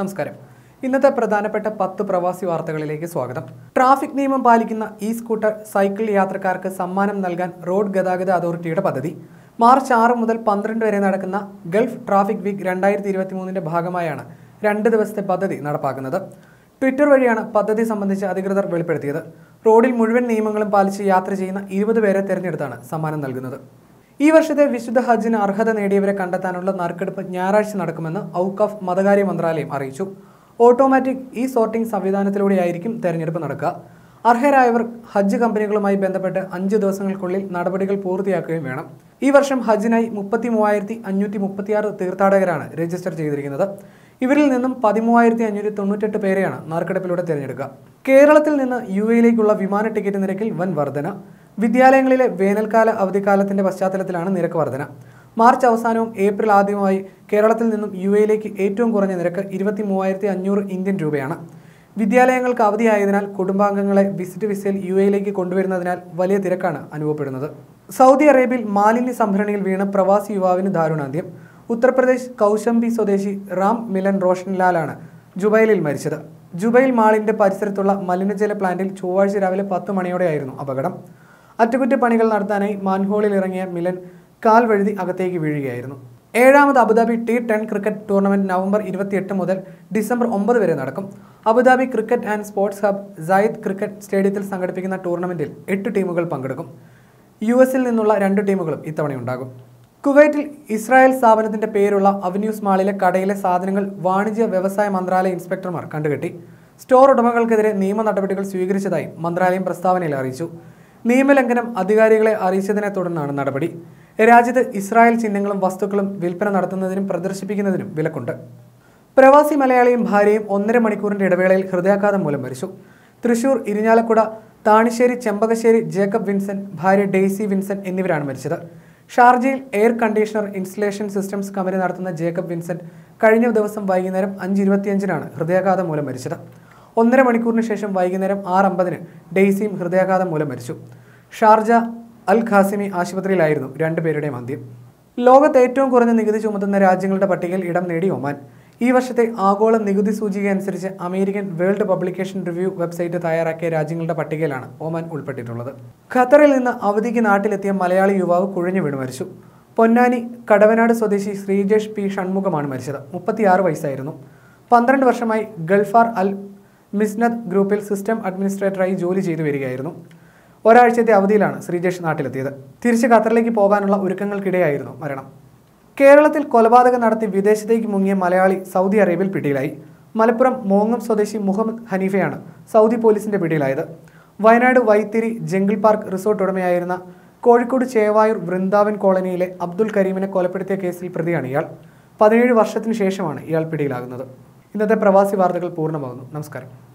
നമസ്കാരം ഇന്നത്തെ പ്രധാനപ്പെട്ട പത്ത് പ്രവാസി വാർത്തകളിലേക്ക് സ്വാഗതം ട്രാഫിക് നിയമം പാലിക്കുന്ന ഇ സ്കൂട്ടർ സൈക്കിൾ യാത്രക്കാർക്ക് സമ്മാനം നൽകാൻ റോഡ് ഗതാഗത അതോറിറ്റിയുടെ പദ്ധതി മാർച്ച് ആറ് മുതൽ പന്ത്രണ്ട് വരെ നടക്കുന്ന ഗൾഫ് ട്രാഫിക് വീക്ക് രണ്ടായിരത്തി ഇരുപത്തി മൂന്നിന്റെ ഭാഗമായാണ് രണ്ട് ദിവസത്തെ പദ്ധതി നടപ്പാക്കുന്നത് ട്വിറ്റർ വഴിയാണ് പദ്ധതി സംബന്ധിച്ച് അധികൃതർ വെളിപ്പെടുത്തിയത് റോഡിൽ മുഴുവൻ നിയമങ്ങളും പാലിച്ച് യാത്ര ചെയ്യുന്ന ഇരുപത് പേരെ തെരഞ്ഞെടുത്താണ് സമ്മാനം നൽകുന്നത് ഈ വർഷത്തെ വിശുദ്ധ ഹജ്ജിന് അർഹത നേടിയവരെ കണ്ടെത്താനുള്ള നറുക്കെടുപ്പ് ഞായറാഴ്ച നടക്കുമെന്ന് ഔക്കാഫ് മതകാര്യ മന്ത്രാലയം അറിയിച്ചു ഓട്ടോമാറ്റിക് ഇ സോർട്ടിംഗ് സംവിധാനത്തിലൂടെയായിരിക്കും തെരഞ്ഞെടുപ്പ് നടക്കുക അർഹരായവർ ഹജ്ജ് കമ്പനികളുമായി ബന്ധപ്പെട്ട് അഞ്ച് ദിവസങ്ങൾക്കുള്ളിൽ നടപടികൾ പൂർത്തിയാക്കുകയും വേണം ഈ വർഷം ഹജ്ജിനായി മുപ്പത്തി മൂവായിരത്തി അഞ്ഞൂറ്റി മുപ്പത്തിയാറ് തീർത്ഥാടകരാണ് രജിസ്റ്റർ ചെയ്തിരിക്കുന്നത് ഇവരിൽ നിന്നും പതിമൂവായിരത്തി അഞ്ഞൂറ്റി തൊണ്ണൂറ്റെട്ട് പേരെയാണ് നറുക്കെടുപ്പിലൂടെ തിരഞ്ഞെടുക്കുക കേരളത്തിൽ നിന്ന് യു എയിലേക്കുള്ള വിമാന ടിക്കറ്റ് നിരക്കിൽ വൻ വർധന വിദ്യാലയങ്ങളിലെ വേനൽക്കാല അവധിക്കാലത്തിന്റെ പശ്ചാത്തലത്തിലാണ് നിരക്ക് വർധന മാർച്ച് അവസാനവും ഏപ്രിൽ ആദ്യമായി കേരളത്തിൽ നിന്നും യു എയിലേക്ക് ഏറ്റവും കുറഞ്ഞ നിരക്ക് ഇരുപത്തി മൂവായിരത്തി അഞ്ഞൂറ് ഇന്ത്യൻ രൂപയാണ് വിദ്യാലയങ്ങൾക്ക് അവധിയായതിനാൽ കുടുംബാംഗങ്ങളെ വിസിറ്റ് വിസയിൽ യു എയിലേക്ക് കൊണ്ടുവരുന്നതിനാൽ വലിയ തിരക്കാണ് അനുഭവപ്പെടുന്നത് സൗദി അറേബ്യയിൽ മാലിന്യ സംഭരണിയിൽ വീണ പ്രവാസി യുവാവിന് ദാരുണാന്ത്യം ഉത്തർപ്രദേശ് കൗശംബി സ്വദേശി റാം മിലൻ റോഷൻലാലാണ് ജുബൈലിൽ മരിച്ചത് ജുബൈൽ മാളിന്റെ പരിസരത്തുള്ള മലിനജല പ്ലാന്റിൽ ചൊവ്വാഴ്ച രാവിലെ പത്ത് മണിയോടെയായിരുന്നു അപകടം അറ്റകുറ്റപ്പണികൾ നടത്താനായി മാൻഹോളിൽ ഇറങ്ങിയ മിലൻ കാൽ വഴുതി അകത്തേക്ക് വീഴുകയായിരുന്നു ഏഴാമത് Abu Dhabi T ten cricket tournament November ഇരുപത്തിയെട്ട് മുതൽ ഡിസംബർ ഒമ്പത് വരെ നടക്കും Abu Dhabi cricket and sports hub Zayed cricket സ്റ്റേഡിയത്തിൽ സംഘടിപ്പിക്കുന്ന ടൂർണമെന്റിൽ എട്ട് ടീമുകൾ പങ്കെടുക്കും യു എസിൽ നിന്നുള്ള രണ്ട് ടീമുകളും ഇത്തവണയുണ്ടാകും കുവൈറ്റിൽ ഇസ്രായേൽ സ്ഥാപനത്തിന്റെ പേരുള്ള അവന്യൂസ് മാളിലെ കടയിലെ സാധനങ്ങൾ വാണിജ്യ വ്യവസായ മന്ത്രാലയ ഇൻസ്പെക്ടർമാർ കണ്ടുകെട്ടി സ്റ്റോർ ഉടമകൾക്കെതിരെ നിയമ നടപടികൾ സ്വീകരിച്ചതായി മന്ത്രാലയം പ്രസ്താവനയിൽ അറിയിച്ചു നിയമലംഘനം അധികാരികളെ അറിയിച്ചതിനെ തുടർന്നാണ് നടപടി രാജ്യത്ത് ഇസ്രായേൽ ചിഹ്നങ്ങളും വസ്തുക്കളും വിൽപ്പന നടത്തുന്നതിനും പ്രദർശിപ്പിക്കുന്നതിനും വിലക്കുണ്ട് പ്രവാസി മലയാളിയും ഭാര്യയും ഒന്നര മണിക്കൂറിന്റെ ഇടവേളയിൽ ഹൃദയാഘാതം മൂലം മരിച്ചു തൃശൂർ ഇരിഞ്ഞാലക്കുട താണിശ്ശേരി ചെമ്പകശ്ശേരി ജേക്കബ് വിൻസെന്റ് ഭാര്യ ഡെയ്സി വിൻസെന്റ് എന്നിവരാണ് മരിച്ചത് ഷാർജയിൽ air conditioner installation systems company നടത്തുന്ന ജേക്കബ് വിൻസെന്റ് കഴിഞ്ഞ ദിവസം വൈകുന്നേരം അഞ്ച് ഇരുപത്തിയഞ്ചിനാണ് ഹൃദയാഘാതം മൂലം മരിച്ചത് ഒന്നര മണിക്കൂറിന് ശേഷം വൈകുന്നേരം ആറ് അമ്പതിന് ഡെയ്സിയും ഹൃദയാഘാതം മൂലം മരിച്ചു ഷാർജ അൽ ഖാസിമി ആശുപത്രിയിലായിരുന്നു രണ്ടുപേരുടെയും അന്ത്യം ലോകത്ത് ഏറ്റവും കുറഞ്ഞ നികുതി ചുമത്തുന്ന രാജ്യങ്ങളുടെ പട്ടികയിൽ ഇടം നേടി ഒമാൻ ഈ വർഷത്തെ ആഗോള നികുതി സൂചിക അനുസരിച്ച് American world publication review website തയ്യാറാക്കിയ രാജ്യങ്ങളുടെ പട്ടികയിലാണ് ഒമാൻ ഉൾപ്പെട്ടിട്ടുള്ളത് ഖത്തറിൽ നിന്ന് അവധിക്ക് നാട്ടിലെത്തിയ മലയാളി യുവാവ് കുഴഞ്ഞു വീണ് മരിച്ചു പൊന്നാനി കടവനാട് സ്വദേശി ശ്രീജേഷ് പി ഷൺമുഖമാണ് മരിച്ചത് മുപ്പത്തിയാറ് വയസ്സായിരുന്നു പന്ത്രണ്ട് വർഷമായി ഗൾഫാർ അൽ മിസ്നദ് ഗ്രൂപ്പിൽ സിസ്റ്റം അഡ്മിനിസ്ട്രേറ്ററായി ജോലി ചെയ്തു വരികയായിരുന്നു ഒരാഴ്ചത്തെ അവധിയിലാണ് ശ്രീജേഷ് നാട്ടിലെത്തിയത് തിരിച്ച് ഖത്തറിലേക്ക് പോകാനുള്ള ഒരുക്കങ്ങൾക്കിടെയായിരുന്നു മരണം കേരളത്തിൽ കൊലപാതകം നടത്തി വിദേശത്തേക്ക് മുങ്ങിയ മലയാളി സൗദി അറേബ്യയിൽ പിടിയിലായി മലപ്പുറം മോങ്ങം സ്വദേശി മുഹമ്മദ് ഹനീഫയാണ് സൗദി പോലീസിന്റെ പിടിയിലായത് Wayanad Vythiri jungle park resort ഉടമയായിരുന്ന കോഴിക്കോട് ചേവായൂർ വൃന്ദാവൻ കോളനിയിലെ അബ്ദുൽ കരീമിനെ കൊലപ്പെടുത്തിയ കേസിൽ പ്രതിയാണ് ഇയാൾ പതിനേഴ് വർഷത്തിന് ശേഷമാണ് ഇയാൾ പിടിയിലാകുന്നത് ഇന്നത്തെ പ്രവാസി വാർത്തകൾ പൂർണ്ണമാകുന്നു നമസ്കാരം